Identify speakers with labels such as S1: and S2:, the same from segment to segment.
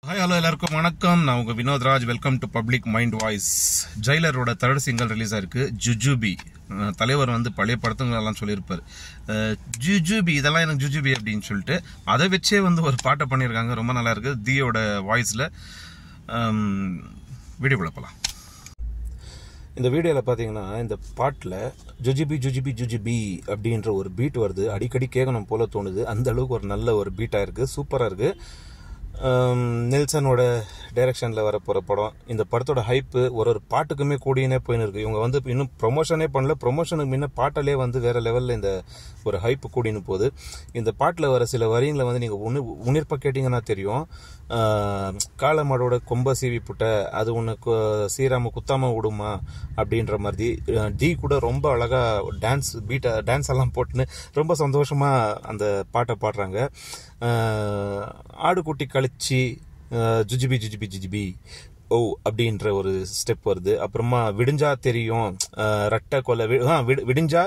S1: hi hello எல்லாருக்கும் வணக்கம் நான் உங்க Vinothraj welcome to public mind voice ஜெயிலரோட தேர்ட் சிங்கிள் ரிலீஸ் ஆயிருக்கு ஜுஜுபி அஹ் தலைவர் வந்து பழைய படத்துங்களெல்லாம் சொல்லியிருப்பார் அஹ் ஜுஜுபி இதெல்லாம் எனக்கு ஜுஜுபி அப்படின்னு சொல்லிட்டு அதை வச்சே வந்து ஒரு பாட்டை பண்ணியிருக்காங்க ரொம்ப நல்லா இருக்கு தியோட வாய்ஸில் வீடியோக்குள்ள போகலாம் இந்த வீடியோவில் பார்த்தீங்கன்னா இந்த பாட்டில் ஜுஜிபி ஜுஜிபி ஜுஜிபி அப்படின்ற ஒரு பீட் வருது அடிக்கடி கேட்கணும் போல தோணுது அந்த அளவுக்கு ஒரு நல்ல ஒரு பீட்டாக இருக்குது சூப்பராக இருக்குது நெல்சனோட டைரக்ஷனில் வர போகிற படம் இந்த படத்தோட ஹைப்பு ஒரு ஒரு பாட்டுக்குமே கூடியனே போயின்னு இருக்கு இவங்க வந்து இன்னும் ப்ரொமோஷனே பண்ணல ப்ரொமோஷனுக்கு முன்ன பாட்டாலே வந்து வேற லெவலில் இந்த ஒரு ஹைப்பு கூடின்னு போகுது இந்த பாட்டில் வர சில வரிங்களை வந்து நீங்கள் உணி உணிர்ப்பாக கேட்டிங்கன்னா தெரியும் ஆஹ், காளமாடோட கொம்ப சீவி புட்ட அது உனக்கு சீராம குத்தாம விடுமா அப்படின்ற மாதிரி அஹ், டி கூட ரொம்ப அழகா டான்ஸ் பீட்டை டான்ஸ் எல்லாம் போட்டுன்னு ரொம்ப சந்தோஷமா அந்த பாட்டை பாடுறாங்க ஆஹ், ஆடுகுட்டி கழிச்சு ஆஹ், ஜுஜிபி ஜுஜிபி ஜுஜிபி ஓ அப்படின்ற ஒரு ஸ்டெப் வருது அப்புறமா விடிஞ்சா தெரியும் ஆஹ், ரெட்டை கொலை வி- ஆ, விடி- விடிஞ்சா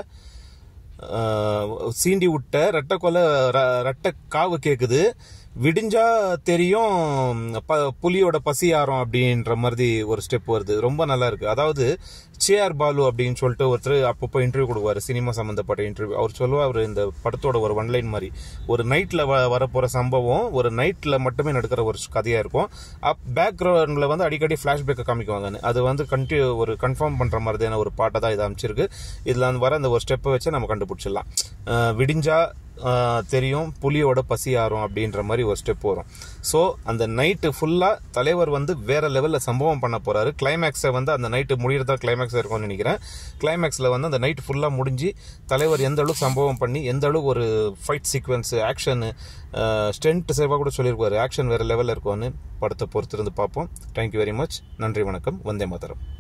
S1: ஆஹ், சீண்டி விட்ட ரெட்டை கொலை ர- ரெட்டை காவு கேக்குது விடிஞ்சா தெரியும் ப புலியோட பசியாரம் அப்படின்ற மாதிரி ஒரு ஸ்டெப் வருது ரொம்ப நல்லா இருக்கு அதாவது சேஆர் பாலு அப்படின்னு சொல்லிட்டு ஒருத்தர் அப்பப்போ இன்டர்வியூ கொடுவாரு சினிமா சம்மந்தப்பட்ட இன்டர்வியூ அவர் சொல்லுவார் இந்த படத்தோட ஒரு ஒன்லைன் மாதிரி ஒரு நைட்டில் வ வரப்போகிற சம்பவம் ஒரு நைட்டில் மட்டுமே நடக்கிற ஒரு கதையாக இருக்கும் அப் பேக்ரவுண்டில் வந்து அடிக்கடி ஃப்ளாஷ்பேக்கை காமிக்குவாங்கன்னு அது வந்து கண்டினியூ ஒரு கன்ஃபார்ம் பண்ணுற மாதிரியான ஒரு பாட்டை தான் இது அமைச்சிருக்கு இதில் அந்த வர அந்த ஒரு ஸ்டெப்பை வச்சு நம்ம கண்டுபிடிச்சிடலாம் அஹ் விடிஞ்சா ஆஹ் தெரியும் புலியோட பசி ஆறும் அப்படின்ற மாதிரி ஒரு ஸ்டெப் வரும் ஸோ அந்த நைட்டு ஃபுல்லாக தலைவர் வந்து வேற லெவலில் சம்பவம் பண்ண போறாரு கிளைமேக்ஸை வந்து அந்த நைட்டு முடியறதா கிளைமேக்ஸ் இருக்கும்னு நினைக்கிறேன் கிளைமேக்ஸில் வந்து அந்த நைட்டு ஃபுல்லாக முடிஞ்சு தலைவர் எந்த அளவுக்கு சம்பவம் பண்ணி எந்த அளவுக்கு ஒரு ஃபைட் சீக்வன்ஸ் ஆக்ஷனு ஸ்டென்ட் சேவாக கூட சொல்லியிருப்பாரு ஆக்ஷன் வேற லெவலில் இருக்கும்னு படத்தை பொறுத்திருந்து பார்ப்போம் தேங்க்யூ வெரி மச் நன்றி வணக்கம் வந்தே மாதரம்